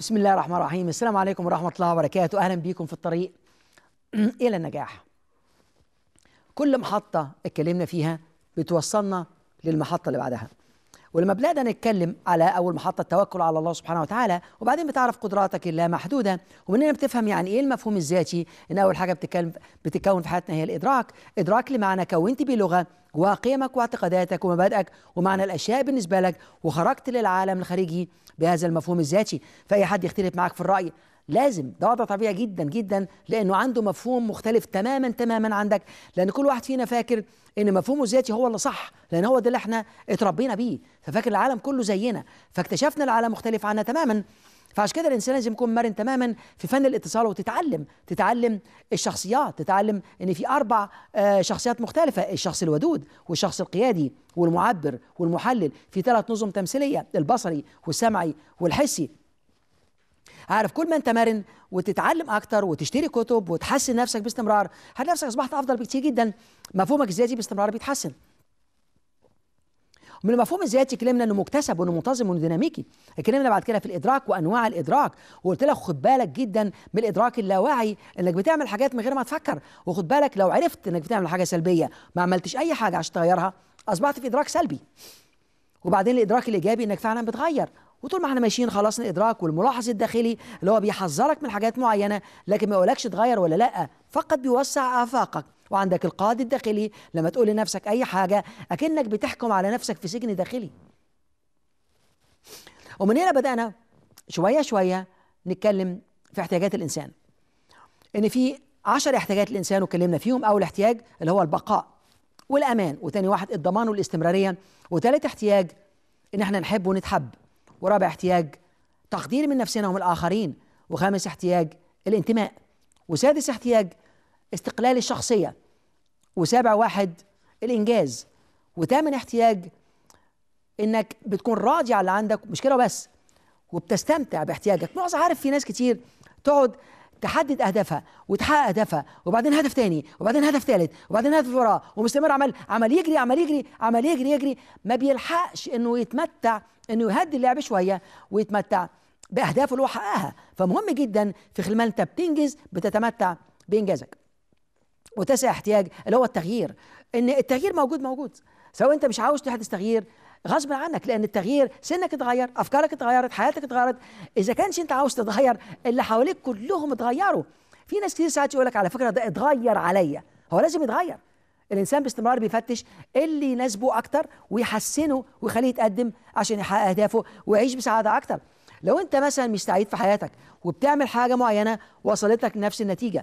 بسم الله الرحمن الرحيم السلام عليكم ورحمة الله وبركاته أهلا بكم في الطريق إلى النجاح كل محطة اتكلمنا فيها بتوصلنا للمحطة اللي بعدها ولما بدأنا نتكلم على أول محطة التوكل على الله سبحانه وتعالى وبعدين بتعرف قدراتك اللامحدودة ومن هنا بتفهم يعني إيه المفهوم الذاتي إن أول حاجة بتتكلم بتتكون في حياتنا هي الإدراك إدراك لمعنى كونت بيه لغة جواها قيمك واعتقاداتك ومبادئك ومعنى الأشياء بالنسبة لك وخرجت للعالم الخارجي بهذا المفهوم الذاتي فأي حد يختلف معك في الرأي لازم ده وضع طبيعي جدا جدا لانه عنده مفهوم مختلف تماما تماما عندك لان كل واحد فينا فاكر ان مفهومه الذاتي هو اللي صح لان هو ده اللي احنا اتربينا بيه ففاكر العالم كله زينا فاكتشفنا العالم مختلف عنا تماما فعشان كده الانسان لازم يكون مرن تماما في فن الاتصال وتتعلم تتعلم الشخصيات تتعلم ان في اربع آه شخصيات مختلفه الشخص الودود والشخص القيادي والمعبر والمحلل في ثلاث نظم تمثيليه البصري والسمعي والحسي عارف كل ما انت مرن وتتعلم اكتر وتشتري كتب وتحسن نفسك باستمرار هتلاقي نفسك اصبحت افضل بكتير جدا مفهومك الذاتي باستمرار بيتحسن من المفهوم الذاتي اتكلمنا انه مكتسب وانه منتظم وانه ديناميكي اتكلمنا بعد كده في الادراك وانواع الادراك وقلت لك خد بالك جدا من الادراك اللاواعي انك بتعمل حاجات من غير ما تفكر وخد بالك لو عرفت انك بتعمل حاجه سلبيه ما عملتش اي حاجه عشان تغيرها اصبحت في ادراك سلبي وبعدين الادراك الايجابي انك فعلا بتغير وطول ما احنا ماشيين خلاص الادراك والملاحظ الداخلي اللي هو بيحذرك من حاجات معينه لكن ما يقولكش تغير ولا لا فقط بيوسع افاقك وعندك القاضي الداخلي لما تقول لنفسك اي حاجه اكنك بتحكم على نفسك في سجن داخلي ومن هنا بدانا شويه شويه نتكلم في احتياجات الانسان ان في عشر احتياجات الانسان واتكلمنا فيهم اول احتياج اللي هو البقاء والامان وتاني واحد الضمان والاستمراريه وتالت احتياج ان احنا نحب ونتحب ورابع احتياج تقدير من نفسنا ومن الآخرين وخامس احتياج الانتماء وسادس احتياج استقلال الشخصية وسابع واحد الإنجاز وثامن احتياج إنك بتكون راضي على اللي عندك مش كده بس وبتستمتع باحتياجك معظم عارف في ناس كتير تقعد تحدد اهدافها وتحقق اهدافها وبعدين هدف تاني وبعدين هدف ثالث وبعدين هدف وراه ومستمر عمال عمال يجري عمال يجري عمال يجري يجري ما بيلحقش انه يتمتع انه يهدي اللعب شويه ويتمتع باهدافه اللي هو حققها فمهم جدا في خلال ما انت بتنجز بتتمتع بانجازك وتسع احتياج اللي هو التغيير ان التغيير موجود موجود سواء انت مش عاوز تحدث تغيير غصب عنك لان التغيير سنك اتغير افكارك اتغيرت حياتك اتغيرت اذا كانش انت عاوز تتغير اللي حواليك كلهم اتغيروا في ناس كتير ساعات يقول لك على فكره ده اتغير عليا هو لازم يتغير الانسان باستمرار بيفتش اللي يناسبه اكتر ويحسنه ويخليه يتقدم عشان يحقق اهدافه ويعيش بسعاده اكتر لو انت مثلا مش سعيد في حياتك وبتعمل حاجه معينه وصلت لك نفس النتيجه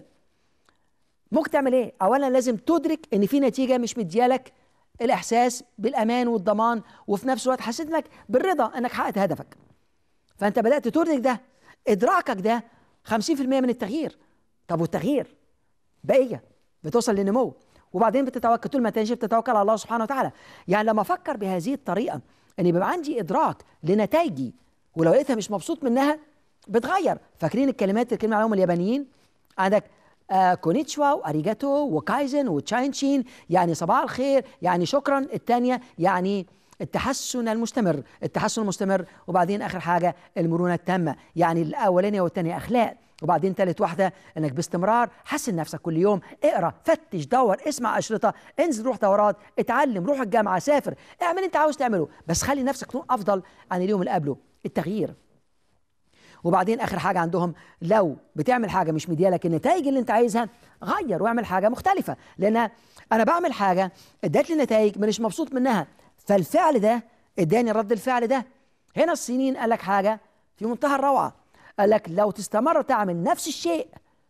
ممكن تعمل ايه اولا لازم تدرك ان في نتيجه مش مديالك الاحساس بالامان والضمان وفي نفس الوقت حسيت انك بالرضا انك حققت هدفك فانت بدات تدرك ده ادراكك ده 50% من التغيير طب والتغيير بقيه بتوصل للنمو وبعدين بتتوكل طول ما تنشف بتتوكل على الله سبحانه وتعالى يعني لما افكر بهذه الطريقه ان يبقى عندي ادراك لنتائجي ولو لقيتها مش مبسوط منها بتغير فاكرين الكلمات اللي كلمة عليهم اليابانيين عندك آه كونيتشوا واريجاتو وكايزن وتشاينشين يعني صباح الخير يعني شكرا الثانيه يعني التحسن المستمر التحسن المستمر وبعدين اخر حاجه المرونه التامه يعني الاولانيه والثانيه اخلاق وبعدين ثالث واحدة انك باستمرار حسن نفسك كل يوم اقرا فتش دور اسمع اشرطة انزل روح دورات اتعلم روح الجامعة سافر اعمل انت عاوز تعمله بس خلي نفسك تكون افضل عن اليوم اللي قبله التغيير وبعدين اخر حاجه عندهم لو بتعمل حاجه مش مديالك النتائج اللي انت عايزها غير واعمل حاجه مختلفه لان انا بعمل حاجه ادت لي نتائج مش مبسوط منها فالفعل ده اداني رد الفعل ده هنا الصينيين قال لك حاجه في منتهى الروعه قال لك لو تستمر تعمل نفس الشيء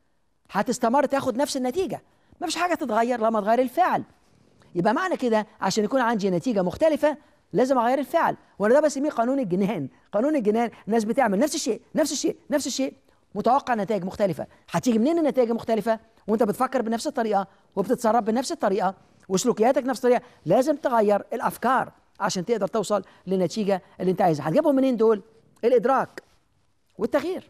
هتستمر تاخد نفس النتيجه ما فيش حاجه تتغير لما تغير الفعل يبقى معنى كده عشان يكون عندي نتيجه مختلفه لازم اغير الفعل وانا ده بسميه قانون الجنان قانون الجنان الناس بتعمل نفس الشيء نفس الشيء نفس الشيء متوقع نتائج مختلفه هتيجي منين النتائج المختلفه وانت بتفكر بنفس الطريقه وبتتصرف بنفس الطريقه وسلوكياتك نفس الطريقه لازم تغير الافكار عشان تقدر توصل للنتيجه اللي انت عايزها هتجيبهم منين دول الادراك والتغيير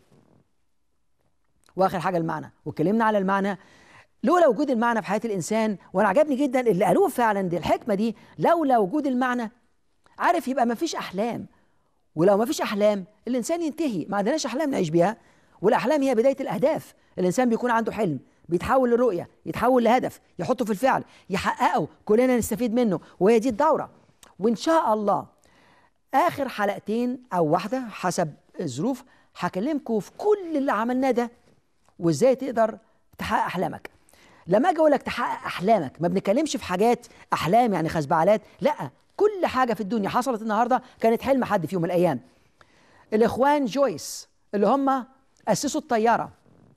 واخر حاجه المعنى واتكلمنا على المعنى لولا وجود المعنى في حياه الانسان وانا عجبني جدا اللي قالوه فعلا دي الحكمه دي لولا وجود المعنى عارف يبقى ما فيش احلام ولو ما فيش احلام الانسان ينتهي ما عندناش احلام نعيش بيها والاحلام هي بدايه الاهداف الانسان بيكون عنده حلم بيتحول لرؤيه يتحول لهدف يحطه في الفعل يحققه كلنا نستفيد منه وهي دي الدوره وان شاء الله اخر حلقتين او واحده حسب الظروف هكلمكم في كل اللي عملناه ده وازاي تقدر تحقق احلامك لما اجي اقول لك تحقق احلامك ما بنتكلمش في حاجات احلام يعني خزبعلات لا كل حاجه في الدنيا حصلت النهارده كانت حلم حد في يوم من الايام الاخوان جويس اللي هم اسسوا الطياره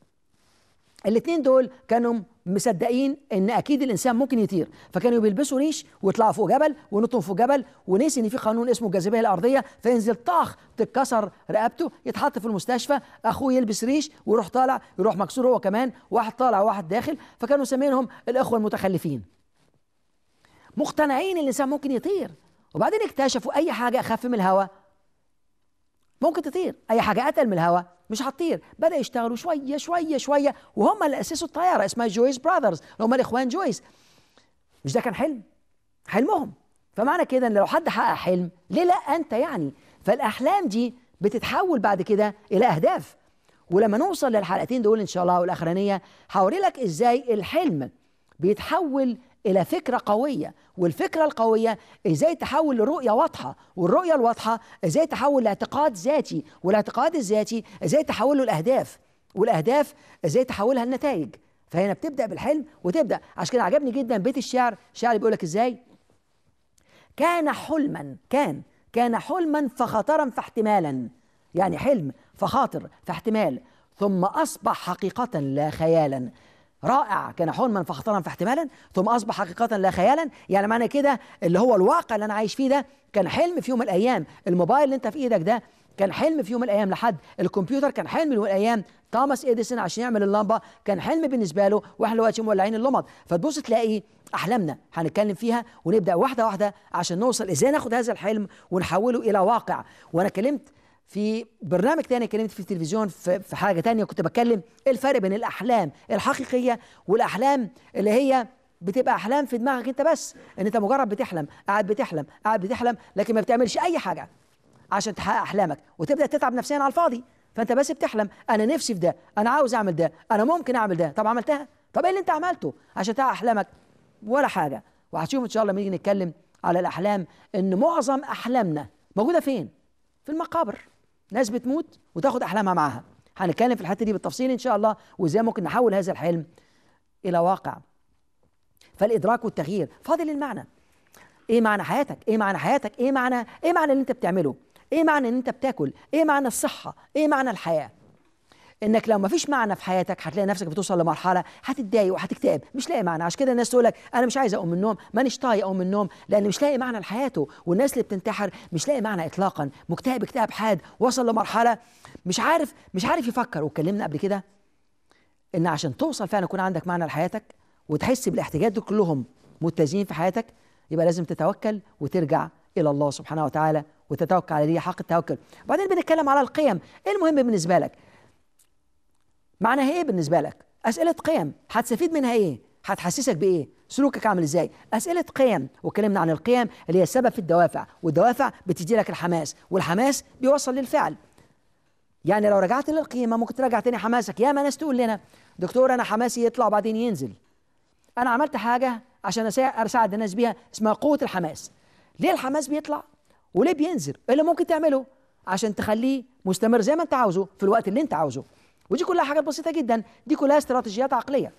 الاثنين دول كانوا مصدقين ان اكيد الانسان ممكن يطير فكانوا بيلبسوا ريش ويطلعوا فوق جبل ونطوا فوق جبل ونسي ان في قانون اسمه الجاذبيه الارضيه فينزل طاخ تتكسر رقبته يتحط في المستشفى اخوه يلبس ريش ويروح طالع يروح مكسور هو كمان واحد طالع وواحد داخل فكانوا مسمينهم الاخوه المتخلفين مقتنعين ان الانسان ممكن يطير وبعدين اكتشفوا اي حاجه اخف من الهواء ممكن تطير اي حاجه اتقل من الهواء مش هتطير بدا يشتغلوا شويه شويه شويه وهم اللي اسسوا الطياره اسمها جويس براذرز هم الاخوان جويس مش ده كان حلم حلمهم فمعنى كده ان لو حد حقق حلم ليه لا انت يعني فالاحلام دي بتتحول بعد كده الى اهداف ولما نوصل للحلقتين دول ان شاء الله والاخرانيه هوري لك ازاي الحلم بيتحول الى فكره قويه والفكره القويه ازاي تحول لرؤيه واضحه والرؤيه الواضحه ازاي تحول لاعتقاد ذاتي والاعتقاد الذاتي ازاي تحوله لاهداف والاهداف ازاي تحولها لنتائج فهنا بتبدا بالحلم وتبدا عشان كده عجبني جدا بيت الشعر الشعر بيقول لك ازاي كان حلما كان كان حلما فخطرا فاحتمالا يعني حلم فخاطر فاحتمال ثم اصبح حقيقه لا خيالا رائع كان حلما فخطرا فاحتمالا ثم اصبح حقيقه لا خيالا يعني معنى كده اللي هو الواقع اللي انا عايش فيه ده كان حلم في يوم من الايام الموبايل اللي انت في ايدك ده كان حلم في يوم من الايام لحد الكمبيوتر كان حلم من الايام توماس اديسون عشان يعمل اللمبه كان حلم بالنسبه له واحنا دلوقتي مولعين اللمض فتبص تلاقي احلامنا هنتكلم فيها ونبدا واحده واحده عشان نوصل ازاي ناخد هذا الحلم ونحوله الى واقع وانا كلمت في برنامج تاني كلمت في التلفزيون في, في حاجه تانية كنت بتكلم ايه الفرق بين الاحلام الحقيقيه والاحلام اللي هي بتبقى احلام في دماغك انت بس ان انت مجرد بتحلم قاعد بتحلم قاعد بتحلم لكن ما بتعملش اي حاجه عشان تحقق احلامك وتبدا تتعب نفسيا على الفاضي فانت بس بتحلم انا نفسي في ده انا عاوز اعمل ده انا ممكن اعمل ده طب عملتها طب ايه اللي انت عملته عشان تحقق احلامك ولا حاجه وهتشوف ان شاء الله لما نيجي نتكلم على الاحلام ان معظم احلامنا موجوده فين في المقابر ناس بتموت وتاخد احلامها معاها هنتكلم في الحته دي بالتفصيل ان شاء الله وازاي ممكن نحول هذا الحلم الى واقع فالادراك والتغيير فاضل المعنى ايه معنى حياتك ايه معنى حياتك ايه معنى ايه معنى اللي انت بتعمله ايه معنى ان انت بتاكل ايه معنى الصحه ايه معنى الحياه انك لو ما فيش معنى في حياتك هتلاقي نفسك بتوصل لمرحله هتتضايق وهتكتئب مش لاقي معنى عشان كده الناس تقول لك انا مش عايز اقوم من النوم مانيش طايق اقوم من النوم لان مش لاقي معنى لحياته والناس اللي بتنتحر مش لاقي معنى اطلاقا مكتئب اكتئاب حاد وصل لمرحله مش عارف مش عارف يفكر واتكلمنا قبل كده ان عشان توصل فعلا يكون عندك معنى لحياتك وتحس بالاحتياجات دول كلهم متزنين في حياتك يبقى لازم تتوكل وترجع الى الله سبحانه وتعالى وتتوكل عليه حق التوكل وبعدين بنتكلم على القيم ايه المهم بالنسبه لك معناها ايه بالنسبه لك اسئله قيم هتستفيد منها ايه هتحسسك بايه سلوكك عامل ازاي اسئله قيم واتكلمنا عن القيم اللي هي السبب في الدوافع والدوافع بتدي لك الحماس والحماس بيوصل للفعل يعني لو رجعت للقيمه ممكن ترجع تاني حماسك يا ما ناس تقول لنا دكتور انا حماسي يطلع وبعدين ينزل انا عملت حاجه عشان اساعد الناس بيها اسمها قوه الحماس ليه الحماس بيطلع وليه بينزل ايه اللي ممكن تعمله عشان تخليه مستمر زي ما انت عاوزه في الوقت اللي انت عاوزه ودي كلها حاجات بسيطة جدا دي كلها استراتيجيات عقلية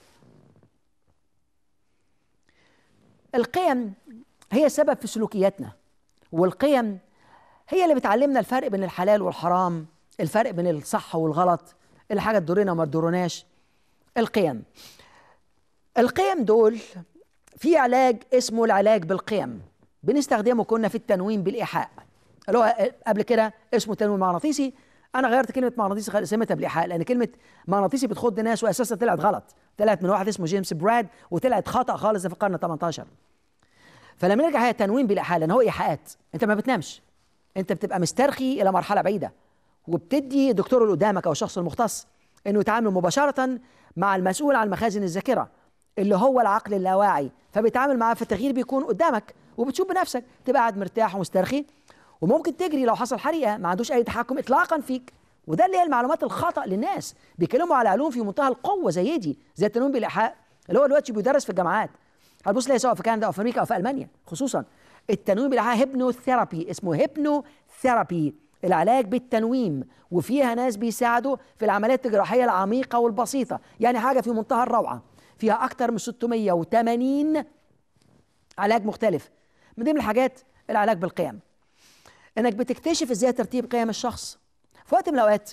القيم هي السبب في سلوكياتنا والقيم هي اللي بتعلمنا الفرق بين الحلال والحرام الفرق بين الصح والغلط الحاجة تضرنا وما تضرناش القيم القيم دول في علاج اسمه العلاج بالقيم بنستخدمه كنا في التنويم بالإيحاء اللي هو قبل كده اسمه تنويم مغناطيسي انا غيرت كلمه مغناطيسي سميتها بالايحاء لان كلمه مغناطيسي بتخض ناس واساسا طلعت غلط طلعت من واحد اسمه جيمس براد وطلعت خطا خالص في القرن 18 فلما نرجع هي تنويم بالايحاء لان هو ايحاءات انت ما بتنامش انت بتبقى مسترخي الى مرحله بعيده وبتدي الدكتور اللي قدامك او الشخص المختص انه يتعامل مباشره مع المسؤول عن مخازن الذاكره اللي هو العقل اللاواعي فبيتعامل معاه فالتغيير بيكون قدامك وبتشوف بنفسك تبقى قاعد مرتاح ومسترخي وممكن تجري لو حصل حريقه ما عندوش اي تحكم اطلاقا فيك وده اللي هي المعلومات الخطا للناس بيتكلموا على علوم في منتهى القوه زي دي زي التنويم بالايحاء اللي هو دلوقتي بيدرس في الجامعات هتبص تلاقي سواء في كندا او في امريكا او في المانيا خصوصا التنويم بالايحاء هيبنو ثيرابي اسمه هيبنو ثيرابي العلاج بالتنويم وفيها ناس بيساعدوا في العمليات الجراحيه العميقه والبسيطه يعني حاجه في منتهى الروعه فيها اكثر من 680 علاج مختلف من ضمن الحاجات العلاج بالقيم انك بتكتشف ازاي ترتيب قيم الشخص في وقت من الاوقات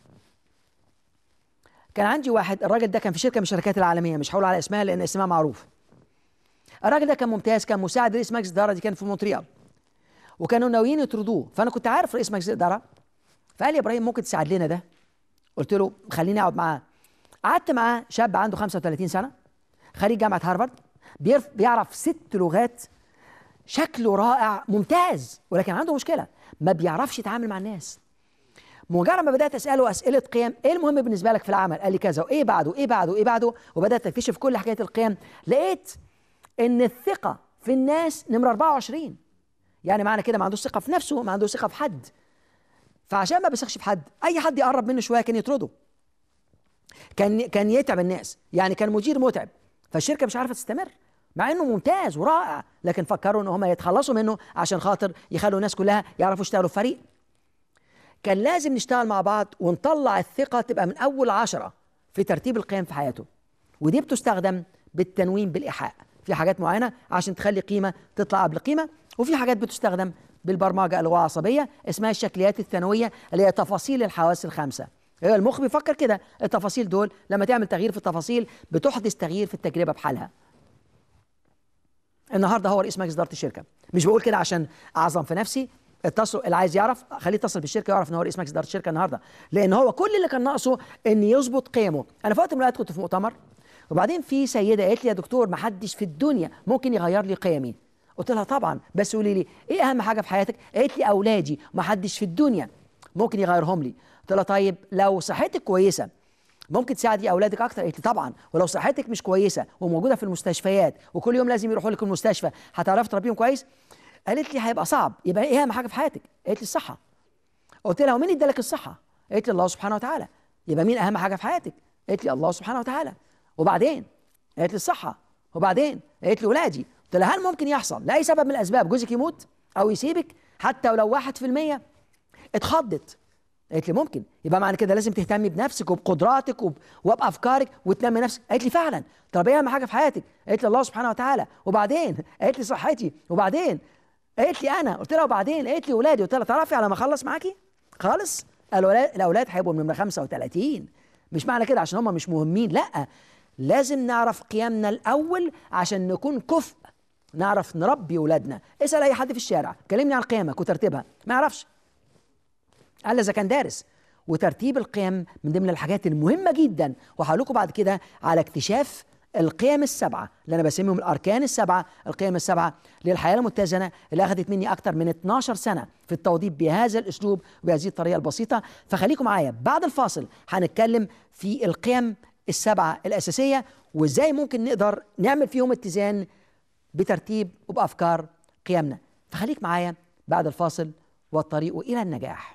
كان عندي واحد الراجل ده كان في شركه من الشركات العالميه مش هقول على اسمها لان اسمها معروف الراجل ده كان ممتاز كان مساعد رئيس مجلس الاداره دي كان في مونتريال وكانوا ناويين يطردوه فانا كنت عارف رئيس مجلس الاداره فقال لي يا ابراهيم ممكن تساعد لنا ده قلت له خليني اقعد معاه قعدت معاه شاب عنده 35 سنه خريج جامعه هارفارد بيعرف, بيعرف ست لغات شكله رائع ممتاز ولكن عنده مشكله ما بيعرفش يتعامل مع الناس مجرد ما بدات اساله اسئله قيم ايه المهم بالنسبه لك في العمل قال لي كذا وايه بعده وايه بعده وايه بعده وبدات اكتشف كل حكايه القيم لقيت ان الثقه في الناس نمره 24 يعني معنى كده ما عندوش ثقه في نفسه ما عندوش ثقه في حد فعشان ما بيثقش في حد اي حد يقرب منه شويه كان يطرده كان كان يتعب الناس يعني كان مدير متعب فالشركه مش عارفه تستمر مع انه ممتاز ورائع لكن فكروا ان هم يتخلصوا منه عشان خاطر يخلوا الناس كلها يعرفوا يشتغلوا في فريق كان لازم نشتغل مع بعض ونطلع الثقه تبقى من اول عشرة في ترتيب القيم في حياته ودي بتستخدم بالتنوين بالايحاء في حاجات معينه عشان تخلي قيمه تطلع قبل قيمه وفي حاجات بتستخدم بالبرمجه اللغويه العصبيه اسمها الشكليات الثانويه اللي هي تفاصيل الحواس الخمسه هي المخ بيفكر كده التفاصيل دول لما تعمل تغيير في التفاصيل بتحدث تغيير في التجربه بحالها النهارده هو رئيس مجلس اداره الشركه مش بقول كده عشان اعظم في نفسي اتصل اللي عايز يعرف خليه يتصل بالشركه يعرف ان هو رئيس مجلس اداره الشركه النهارده لان هو كل اللي كان ناقصه ان يظبط قيمه انا في وقت من الاوقات كنت في مؤتمر وبعدين في سيده قالت لي يا دكتور ما حدش في الدنيا ممكن يغير لي قيمي قلت لها طبعا بس قولي لي ايه اهم حاجه في حياتك قالت لي اولادي ما حدش في الدنيا ممكن يغيرهم لي قلت لها طيب لو صحتك كويسه ممكن تساعدي اولادك اكتر قالت لي طبعا ولو صحتك مش كويسه وموجوده في المستشفيات وكل يوم لازم يروحوا لك المستشفى هتعرفي تربيهم كويس قالت لي هيبقى صعب يبقى ايه اهم حاجه في حياتك قالت لي الصحه قلت لها ومين ادالك الصحه قالت لي الله سبحانه وتعالى يبقى مين اهم حاجه في حياتك قالت لي الله سبحانه وتعالى وبعدين قالت لي الصحه وبعدين قالت لي ولادي قلت لها هل ممكن يحصل لاي سبب من الاسباب جوزك يموت او يسيبك حتى ولو واحد في المية اتخضت قالت لي ممكن يبقى معنى كده لازم تهتمي بنفسك وبقدراتك وب... وبافكارك وتنمي نفسك قالت لي فعلا طب ايه اهم حاجه في حياتك قالت لي الله سبحانه وتعالى وبعدين قالت لي صحتي وبعدين قالت لي انا قلت لها وبعدين قالت لي ولادي قلت لها تعرفي على ما اخلص معاكي خالص الاولاد الاولاد هيبقوا من 35 مش معنى كده عشان هم مش مهمين لا لازم نعرف قيمنا الاول عشان نكون كفء نعرف نربي ولادنا اسال اي حد في الشارع كلمني عن قيمك وترتيبها ما يعرفش قال اذا كان دارس وترتيب القيم من ضمن الحاجات المهمه جدا وهقول لكم بعد كده على اكتشاف القيم السبعه اللي انا بسميهم الاركان السبعه القيم السبعه للحياه المتزنه اللي اخذت مني اكثر من 12 سنه في التوضيب بهذا الاسلوب وبهذه الطريقه البسيطه فخليكم معايا بعد الفاصل هنتكلم في القيم السبعه الاساسيه وازاي ممكن نقدر نعمل فيهم اتزان بترتيب وبافكار قيمنا فخليك معايا بعد الفاصل والطريق الى النجاح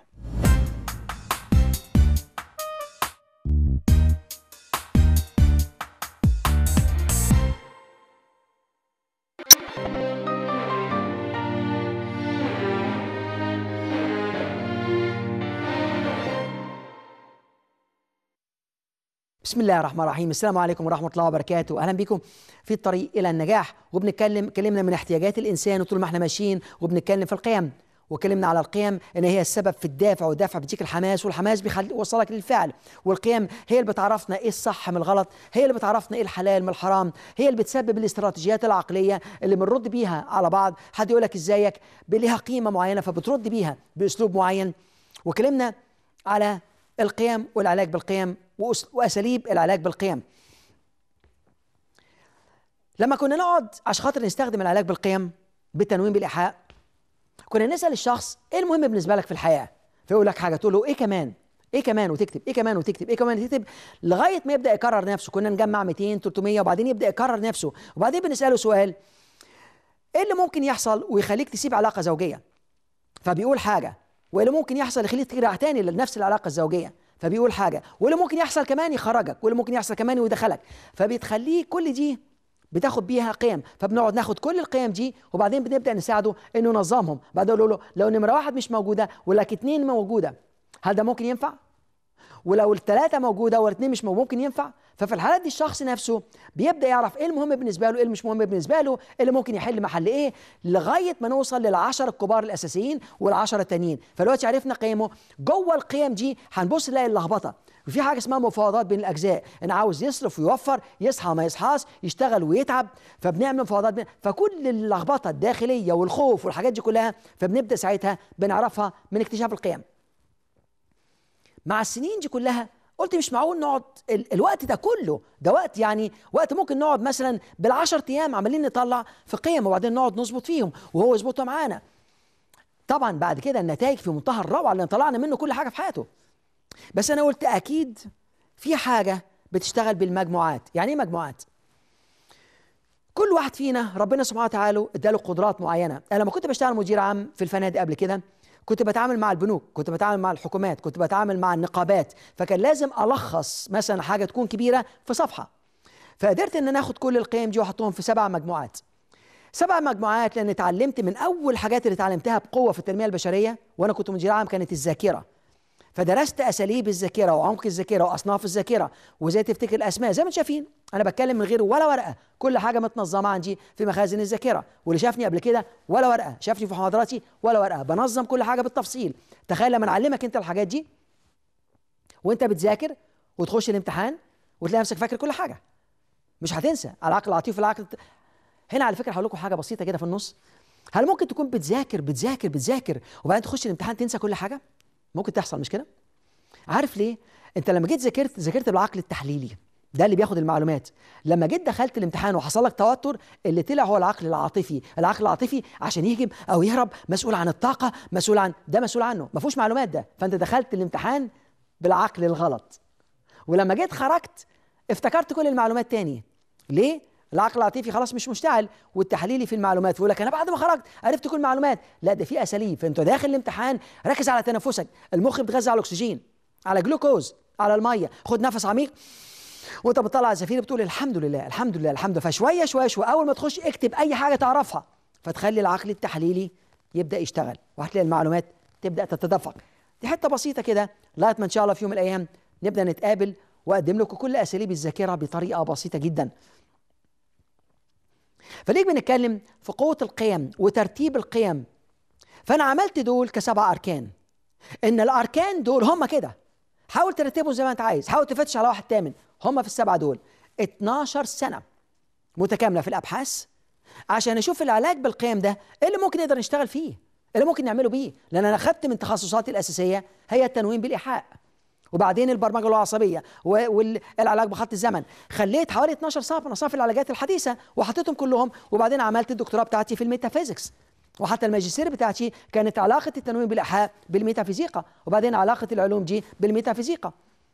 بسم الله الرحمن الرحيم السلام عليكم ورحمة الله وبركاته أهلا بكم في الطريق إلى النجاح وبنتكلم كلمنا من احتياجات الإنسان وطول ما احنا ماشيين وبنتكلم في القيم وكلمنا على القيم ان هي السبب في الدافع والدافع بيديك الحماس والحماس بيوصلك للفعل والقيم هي اللي بتعرفنا ايه الصح من الغلط هي اللي بتعرفنا ايه الحلال من الحرام هي اللي بتسبب الاستراتيجيات العقليه اللي بنرد بيها على بعض حد يقول لك ازيك ليها قيمه معينه فبترد بيها باسلوب معين وكلمنا على القيم والعلاج بالقيم واساليب العلاج بالقيم لما كنا نقعد عشان خاطر نستخدم العلاج بالقيم بالتنويم بالايحاء كنا نسال الشخص ايه المهم بالنسبه لك في الحياه فيقول لك حاجه تقول له ايه كمان ايه كمان وتكتب ايه كمان وتكتب ايه كمان وتكتب لغايه ما يبدا يكرر نفسه كنا نجمع 200 300 وبعدين يبدا يكرر نفسه وبعدين بنساله سؤال ايه اللي ممكن يحصل ويخليك تسيب علاقه زوجيه فبيقول حاجه واللي ممكن يحصل يخليك ترجع تاني لنفس العلاقه الزوجيه فبيقول حاجه واللي ممكن يحصل كمان يخرجك واللي ممكن يحصل كمان يدخلك فبتخليه كل دي بتاخد بيها قيم فبنقعد ناخد كل القيم دي وبعدين بنبدا نساعده انه ينظمهم بعدين نقول له لو نمره واحد مش موجوده ولك اتنين موجوده هل ده ممكن ينفع؟ ولو الثلاثه موجوده والاثنين مش موجود ممكن ينفع؟ ففي الحالات دي الشخص نفسه بيبدا يعرف ايه المهم بالنسبه له ايه اللي مش مهم بالنسبه له ايه اللي ممكن يحل محل ايه لغايه ما نوصل للعشر الكبار الاساسيين والعشرة التانيين فدلوقتي عرفنا قيمه جوه القيم دي هنبص نلاقي اللخبطه وفي حاجه اسمها مفاوضات بين الاجزاء انا عاوز يصرف ويوفر يصحى ما يصحاش يشتغل ويتعب فبنعمل مفاوضات بين فكل اللخبطه الداخليه والخوف والحاجات دي كلها فبنبدا ساعتها بنعرفها من اكتشاف القيم مع السنين دي كلها قلت مش معقول نقعد ال الوقت ده كله ده وقت يعني وقت ممكن نقعد مثلا بالعشر ايام عمالين نطلع في قيم وبعدين نقعد نظبط فيهم وهو يظبطها معانا طبعا بعد كده النتائج في منتهى الروعه اللي طلعنا منه كل حاجه في حياته بس انا قلت اكيد في حاجه بتشتغل بالمجموعات يعني ايه مجموعات كل واحد فينا ربنا سبحانه وتعالى اداله قدرات معينه انا لما كنت بشتغل مدير عام في الفنادق قبل كده كنت بتعامل مع البنوك كنت بتعامل مع الحكومات كنت بتعامل مع النقابات فكان لازم الخص مثلا حاجه تكون كبيره في صفحه فقدرت ان انا اخد كل القيم دي واحطهم في سبع مجموعات سبع مجموعات لان اتعلمت من اول الحاجات اللي اتعلمتها بقوه في التنميه البشريه وانا كنت مدير عام كانت الذاكره فدرست اساليب الذاكره وعمق الذاكره واصناف الذاكره وازاي تفتكر الاسماء زي ما انتم شايفين انا بتكلم من غير ولا ورقه كل حاجه متنظمه عندي في مخازن الذاكره واللي شافني قبل كده ولا ورقه شافني في محاضراتي ولا ورقه بنظم كل حاجه بالتفصيل تخيل لما نعلمك انت الحاجات دي وانت بتذاكر وتخش الامتحان وتلاقي نفسك فاكر كل حاجه مش هتنسى العقل العاطفي والعقل هنا على فكره هقول لكم حاجه بسيطه كده في النص هل ممكن تكون بتذاكر بتذاكر بتذاكر وبعدين تخش الامتحان تنسى كل حاجه ممكن تحصل مش كده عارف ليه انت لما جيت ذاكرت ذاكرت بالعقل التحليلي ده اللي بياخد المعلومات لما جيت دخلت الامتحان وحصل لك توتر اللي طلع هو العقل العاطفي العقل العاطفي عشان يهجم او يهرب مسؤول عن الطاقه مسؤول عن ده مسؤول عنه ما فيهوش معلومات ده فانت دخلت الامتحان بالعقل الغلط ولما جيت خرجت افتكرت كل المعلومات تاني ليه العقل العاطفي خلاص مش مشتعل والتحليلي في المعلومات فيقول لك انا بعد ما خرجت عرفت كل المعلومات لا ده في اساليب فانت داخل الامتحان ركز على تنفسك المخ بيتغذى على الاكسجين على جلوكوز على الميه خد نفس عميق وانت بتطلع الزفير بتقول الحمد لله الحمد لله الحمد لله فشويه شويه شويه اول ما تخش اكتب اي حاجه تعرفها فتخلي العقل التحليلي يبدا يشتغل وهتلاقي المعلومات تبدا تتدفق دي حته بسيطه كده لغايه ما ان شاء الله في يوم من الايام نبدا نتقابل واقدم لكم كل اساليب الذاكره بطريقه بسيطه جدا فليه بنتكلم في قوه القيم وترتيب القيم فانا عملت دول كسبع اركان ان الاركان دول هم كده حاول ترتبهم زي ما انت عايز حاول تفتش على واحد تامن هم في السبعه دول 12 سنه متكامله في الابحاث عشان نشوف العلاج بالقيم ده ايه اللي ممكن نقدر نشتغل فيه ايه اللي ممكن نعمله بيه لان انا خدت من تخصصاتي الاساسيه هي التنويم بالايحاء وبعدين البرمجه العصبيه والعلاج بخط الزمن خليت حوالي 12 صف من اصناف العلاجات الحديثه وحطيتهم كلهم وبعدين عملت الدكتوراه بتاعتي في الميتافيزيكس وحتى الماجستير بتاعتي كانت علاقه التنويم بالايحاء بالميتافيزيقا وبعدين علاقه العلوم دي بالميتافيزيقا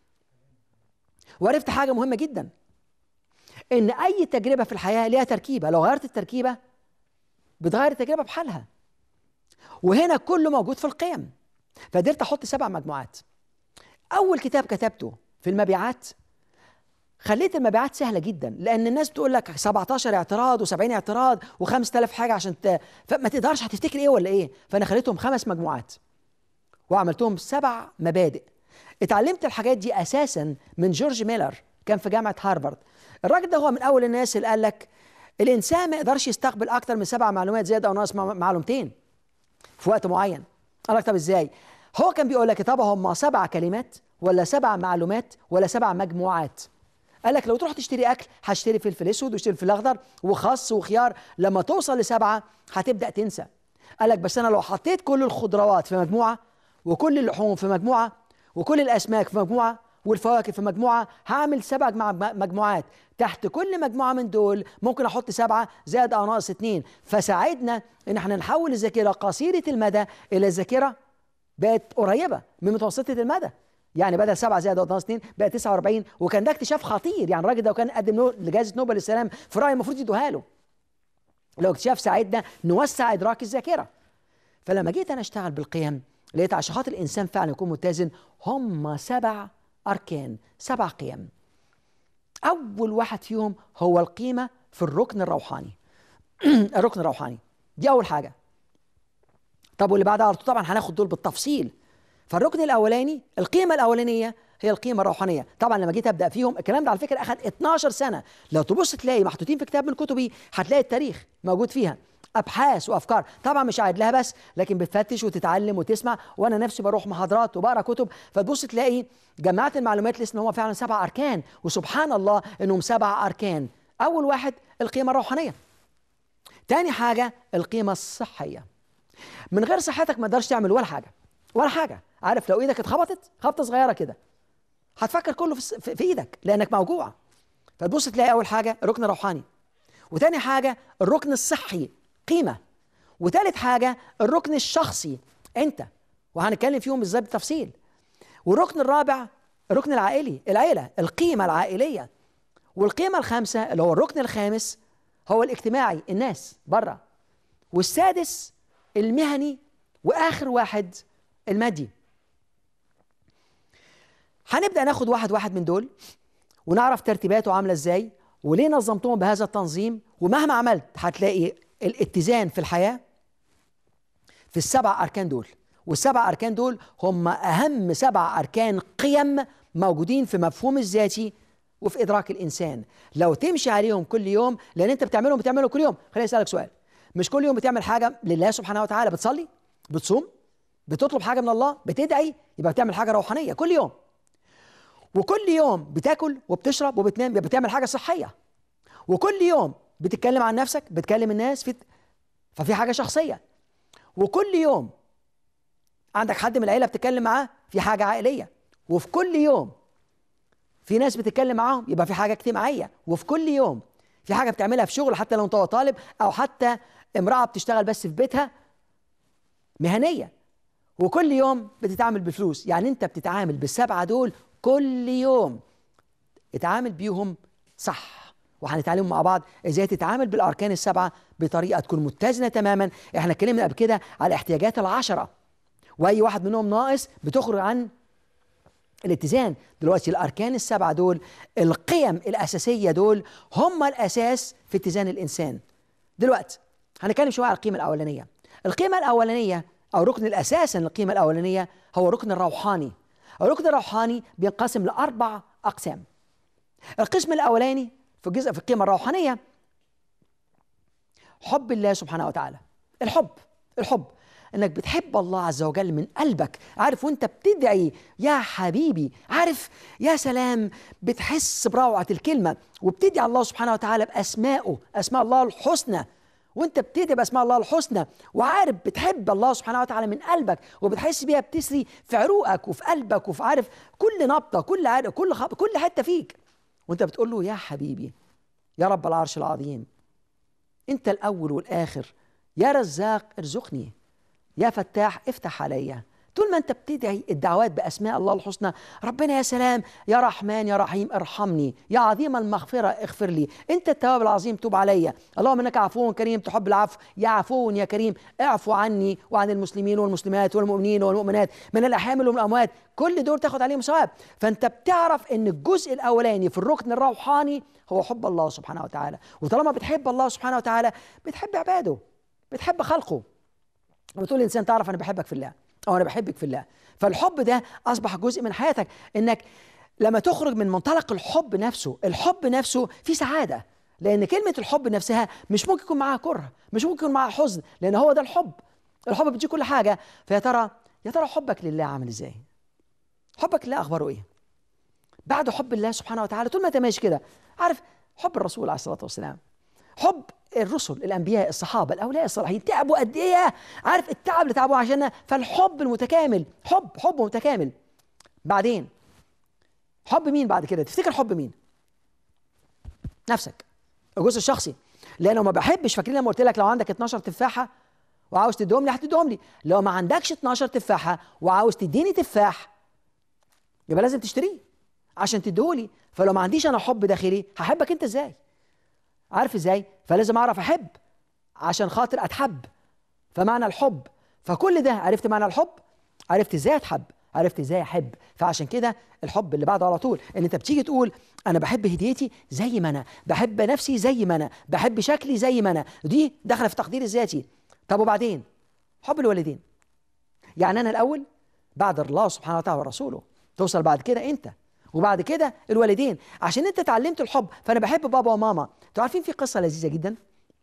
وعرفت حاجه مهمه جدا ان اي تجربه في الحياه ليها تركيبه لو غيرت التركيبه بتغير التجربه بحالها وهنا كله موجود في القيم فقدرت احط سبع مجموعات اول كتاب كتبته في المبيعات خليت المبيعات سهله جدا لان الناس بتقول لك 17 اعتراض و70 اعتراض و5000 حاجه عشان ت... فما تقدرش هتفتكر ايه ولا ايه فانا خليتهم خمس مجموعات وعملتهم سبع مبادئ اتعلمت الحاجات دي اساسا من جورج ميلر كان في جامعه هارفارد الراجل ده هو من اول الناس اللي قال لك الانسان ما يقدرش يستقبل اكتر من سبع معلومات زياده او ناقص معلومتين في وقت معين قال لك طب ازاي هو كان بيقول لك طب هم سبع كلمات ولا سبع معلومات ولا سبع مجموعات قال لك لو تروح تشتري اكل هشتري فلفل اسود واشتري فلفل اخضر وخس وخيار لما توصل لسبعه هتبدا تنسى قال لك بس انا لو حطيت كل الخضروات في مجموعه وكل اللحوم في مجموعه وكل الاسماك في مجموعه والفواكه في مجموعه هعمل سبع مجموعات تحت كل مجموعه من دول ممكن احط سبعه زائد او ناقص اثنين فساعدنا ان احنا نحول الذاكره قصيره المدى الى ذاكره بقت قريبه من متوسطه المدى يعني بدل 7 زائد 2 بقى 49 وكان ده اكتشاف خطير يعني الراجل ده كان قدم لجائزه نوبل للسلام في رايي المفروض يدوها له لو اكتشاف ساعدنا نوسع ادراك الذاكره فلما جيت انا اشتغل بالقيم لقيت عشان خاطر الانسان فعلا يكون متزن هم سبع اركان سبع قيم اول واحد فيهم هو القيمه في الركن الروحاني الركن الروحاني دي اول حاجه طب واللي بعدها على طول طبعا هناخد دول بالتفصيل فالركن الاولاني القيمه الاولانيه هي القيمه الروحانيه طبعا لما جيت ابدا فيهم الكلام ده على فكره اخذ 12 سنه لو تبص تلاقي محطوطين في كتاب من كتبي هتلاقي التاريخ موجود فيها ابحاث وافكار طبعا مش قاعد لها بس لكن بتفتش وتتعلم وتسمع وانا نفسي بروح محاضرات وبقرا كتب فتبص تلاقي جمعت المعلومات لسه ان هم فعلا سبع اركان وسبحان الله انهم سبع اركان اول واحد القيمه الروحانيه تاني حاجه القيمه الصحيه من غير صحتك ما تقدرش تعمل ولا حاجه ولا حاجه عارف لو ايدك اتخبطت خبطه صغيره كده هتفكر كله في, في ايدك لانك موجوع فتبص تلاقي اول حاجه الركن الروحاني وتاني حاجه الركن الصحي قيمه وتالت حاجه الركن الشخصي انت وهنتكلم فيهم ازاي بالتفصيل والركن الرابع الركن العائلي العيله القيمه العائليه والقيمه الخامسه اللي هو الركن الخامس هو الاجتماعي الناس بره والسادس المهني واخر واحد المادي هنبدا ناخد واحد واحد من دول ونعرف ترتيباته عامله ازاي وليه نظمتهم بهذا التنظيم ومهما عملت هتلاقي الاتزان في الحياه في السبع اركان دول والسبع اركان دول هم اهم سبع اركان قيم موجودين في مفهوم الذاتي وفي ادراك الانسان لو تمشي عليهم كل يوم لان انت بتعملهم بتعملهم كل يوم خليني اسالك سؤال مش كل يوم بتعمل حاجه لله سبحانه وتعالى بتصلي بتصوم بتطلب حاجه من الله بتدعي يبقى بتعمل حاجه روحانيه كل يوم وكل يوم بتاكل وبتشرب وبتنام يبقى بتعمل حاجه صحيه وكل يوم بتتكلم عن نفسك بتكلم الناس في ففي حاجه شخصيه وكل يوم عندك حد من العيله بتتكلم معاه في حاجه عائليه وفي كل يوم في ناس بتتكلم معاهم يبقى في حاجه اجتماعيه وفي كل يوم في حاجه بتعملها في شغل حتى لو انت طالب او حتى امراه بتشتغل بس في بيتها مهنيه وكل يوم بتتعامل بفلوس يعني انت بتتعامل بالسبعه دول كل يوم اتعامل بيهم صح وهنتعلم مع بعض ازاي تتعامل بالاركان السبعه بطريقه تكون متزنه تماما احنا اتكلمنا قبل كده على الاحتياجات العشره واي واحد منهم ناقص بتخرج عن الاتزان دلوقتي الاركان السبعه دول القيم الاساسيه دول هم الاساس في اتزان الانسان دلوقتي هنتكلم شويه على القيمه الاولانيه القيمه الاولانيه او ركن الاساسي للقيمه الاولانيه هو الركن الروحاني الركن الروحاني بينقسم لاربع اقسام القسم الاولاني في جزء في القيمه الروحانيه حب الله سبحانه وتعالى الحب الحب انك بتحب الله عز وجل من قلبك عارف وانت بتدعي يا حبيبي عارف يا سلام بتحس بروعه الكلمه وبتدعي الله سبحانه وتعالى باسمائه اسماء الله الحسنى وانت بتدعي باسماء الله الحسنى وعارف بتحب الله سبحانه وتعالى من قلبك وبتحس بيها بتسري في عروقك وفي قلبك وفي عارف كل نبضه كل عارف كل خب... كل حته فيك وانت بتقول له يا حبيبي يا رب العرش العظيم انت الاول والاخر يا رزاق ارزقني يا فتاح افتح عليا طول ما انت بتدعي الدعوات باسماء الله الحسنى ربنا يا سلام يا رحمن يا رحيم ارحمني يا عظيم المغفره اغفر لي انت التواب العظيم توب عليا اللهم انك عفو كريم تحب العفو يا عفو يا كريم اعفو عني وعن المسلمين والمسلمات والمؤمنين والمؤمنات من الاحامل والاموات كل دول تاخد عليهم ثواب فانت بتعرف ان الجزء الاولاني في الركن الروحاني هو حب الله سبحانه وتعالى وطالما بتحب الله سبحانه وتعالى بتحب عباده بتحب خلقه بتقول الانسان تعرف انا بحبك في الله او انا بحبك في الله فالحب ده اصبح جزء من حياتك انك لما تخرج من منطلق الحب نفسه الحب نفسه في سعاده لان كلمه الحب نفسها مش ممكن يكون معاها كره مش ممكن يكون معاها حزن لان هو ده الحب الحب بيديك كل حاجه فيا ترى يا ترى حبك لله عامل ازاي حبك لله اخباره ايه بعد حب الله سبحانه وتعالى طول ما انت ماشي كده عارف حب الرسول عليه الصلاه والسلام حب الرسل الانبياء الصحابه الاولياء الصالحين تعبوا قد ايه عارف التعب اللي تعبوه عشان فالحب المتكامل حب حب متكامل بعدين حب مين بعد كده تفتكر حب مين نفسك الجزء الشخصي لانه ما بحبش فاكرين لما قلت لك لو عندك 12 تفاحه وعاوز تديهم لي هتديهم لي لو ما عندكش 12 تفاحه وعاوز تديني تفاح يبقى لازم تشتريه عشان تديهولي فلو ما عنديش انا حب داخلي هحبك انت ازاي عارف ازاي فلازم اعرف احب عشان خاطر اتحب فمعنى الحب فكل ده عرفت معنى الحب عرفت ازاي اتحب عرفت ازاي احب فعشان كده الحب اللي بعده على طول ان انت بتيجي تقول انا بحب هديتي زي ما انا بحب نفسي زي ما انا بحب شكلي زي ما انا دي داخله في تقدير الذاتي طب وبعدين حب الوالدين يعني انا الاول بعد الله سبحانه وتعالى ورسوله توصل بعد كده انت وبعد كده الوالدين عشان انت اتعلمت الحب فانا بحب بابا وماما انتوا عارفين في قصه لذيذه جدا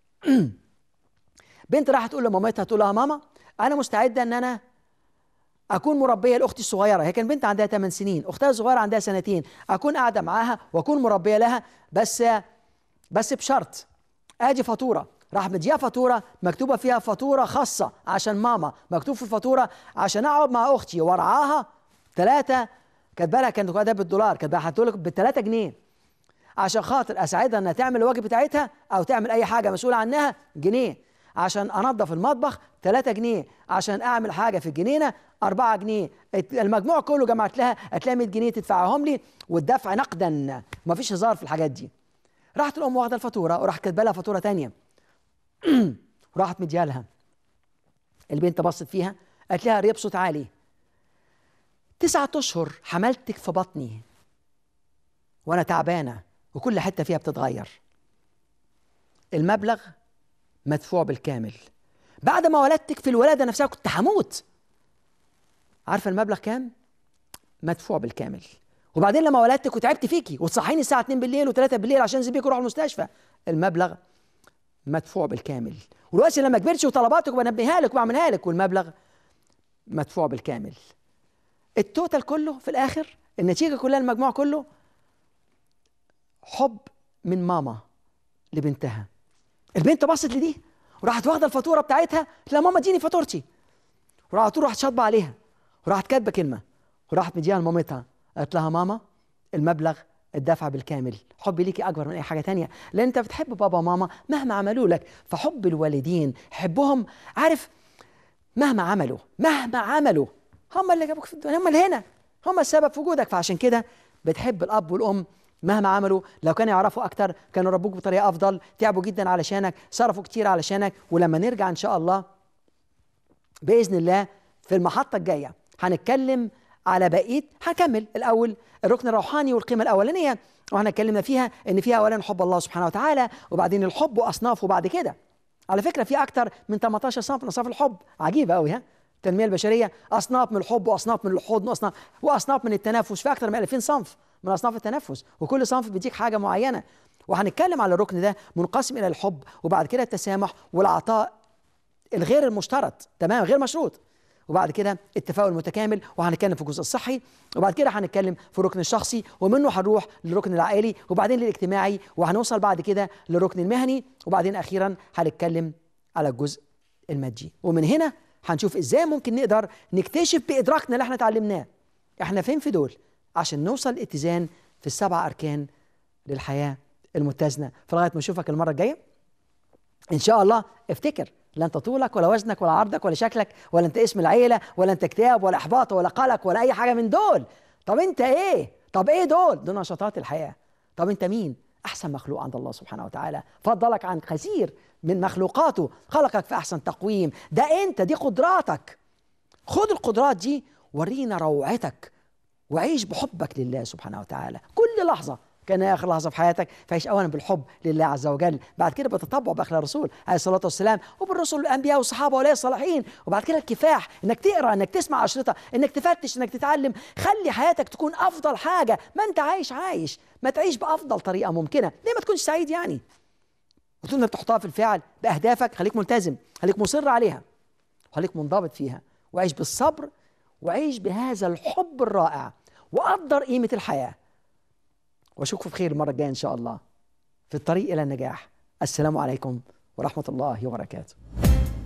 بنت راحت تقول لمامتها تقول لها ماما انا مستعده ان انا اكون مربيه لاختي الصغيره هي كان بنت عندها 8 سنين اختها الصغيره عندها سنتين اكون قاعده معاها واكون مربيه لها بس بس بشرط اجي فاتوره راح مديها فاتوره مكتوبه فيها فاتوره خاصه عشان ماما مكتوب في الفاتوره عشان اقعد مع اختي وارعاها ثلاثه كاتبه لها كانت ده بالدولار كانت هتقول لك ب 3 جنيه عشان خاطر اساعدها انها تعمل الواجب بتاعتها او تعمل اي حاجه مسؤوله عنها جنيه عشان انظف المطبخ 3 جنيه عشان اعمل حاجه في الجنينه 4 جنيه المجموع كله جمعت لها هتلاقي 100 جنيه تدفعهم لي والدفع نقدا ما فيش هزار في الحاجات دي راحت الام واخده الفاتوره وراحت كاتبه لها فاتوره ثانيه وراحت مديها لها البنت بصت فيها قالت لها ريب صوت عالي تسعة أشهر حملتك في بطني وأنا تعبانة وكل حتة فيها بتتغير المبلغ مدفوع بالكامل بعد ما ولدتك في الولادة نفسها كنت هموت عارفة المبلغ كام؟ مدفوع بالكامل وبعدين لما ولدتك وتعبت فيكي وتصحيني الساعة 2 بالليل و3 بالليل عشان زبيك اروح المستشفى المبلغ مدفوع بالكامل ودلوقتي لما كبرتش وطلباتك بنبهها لك وبعملها لك والمبلغ مدفوع بالكامل التوتال كله في الاخر النتيجه كلها المجموع كله حب من ماما لبنتها البنت بصت لدي وراحت واخده الفاتوره بتاعتها لا ماما اديني فاتورتي وراحت راحت شاطبه عليها وراحت كاتبه كلمه وراحت مديها لمامتها قالت لها ماما المبلغ الدفع بالكامل حبي ليكي اكبر من اي حاجه تانية لان انت بتحب بابا وماما مهما عملوا لك فحب الوالدين حبهم عارف مهما عملوا مهما عملوا هم اللي جابوك في الدنيا هم اللي هنا هم السبب في وجودك فعشان كده بتحب الاب والام مهما عملوا لو كانوا يعرفوا اكتر كانوا ربوك بطريقه افضل تعبوا جدا علشانك صرفوا كتير علشانك ولما نرجع ان شاء الله باذن الله في المحطه الجايه هنتكلم على بقيه هنكمل الاول الركن الروحاني والقيمه الاولانيه واحنا اتكلمنا فيها ان فيها اولا حب الله سبحانه وتعالى وبعدين الحب واصنافه بعد كده على فكره في اكتر من 18 صنف من اصناف الحب عجيبه قوي ها التنميه البشريه اصناف من الحب واصناف من الحضن واصناف واصناف من التنافس في اكتر من 2000 صنف من اصناف التنفس وكل صنف بيديك حاجه معينه وهنتكلم على الركن ده منقسم الى الحب وبعد كده التسامح والعطاء الغير المشترط تمام غير مشروط وبعد كده التفاؤل المتكامل وهنتكلم في الجزء الصحي وبعد كده هنتكلم في الركن الشخصي ومنه هنروح للركن العائلي وبعدين للاجتماعي وهنوصل بعد كده للركن المهني وبعدين اخيرا هنتكلم على الجزء المادي ومن هنا هنشوف ازاي ممكن نقدر نكتشف بادراكنا اللي احنا اتعلمناه احنا فين في دول عشان نوصل الاتزان في السبع اركان للحياه المتزنه فلغايه ما اشوفك المره الجايه ان شاء الله افتكر لا انت طولك ولا وزنك ولا عرضك ولا شكلك ولا انت اسم العيله ولا انت اكتئاب ولا احباط ولا قلق ولا اي حاجه من دول طب انت ايه طب ايه دول دول نشاطات الحياه طب انت مين احسن مخلوق عند الله سبحانه وتعالى فضلك عن كثير من مخلوقاته خلقك في احسن تقويم ده انت دي قدراتك خد القدرات دي ورينا روعتك وعيش بحبك لله سبحانه وتعالى كل لحظه كان اخر لحظه في حياتك فعيش اولا بالحب لله عز وجل بعد كده بتطبع باخلاق الرسول عليه الصلاه والسلام وبالرسل والانبياء والصحابه واولياء الصالحين وبعد كده الكفاح انك تقرا انك تسمع اشرطه انك تفتش انك تتعلم خلي حياتك تكون افضل حاجه ما انت عايش عايش ما تعيش بافضل طريقه ممكنه ليه ما تكونش سعيد يعني وطول ما بتحطها في الفعل باهدافك خليك ملتزم خليك مصر عليها وخليك منضبط فيها وعيش بالصبر وعيش بهذا الحب الرائع وقدر قيمه الحياه واشوفكم بخير المره الجايه ان شاء الله في الطريق الى النجاح السلام عليكم ورحمه الله وبركاته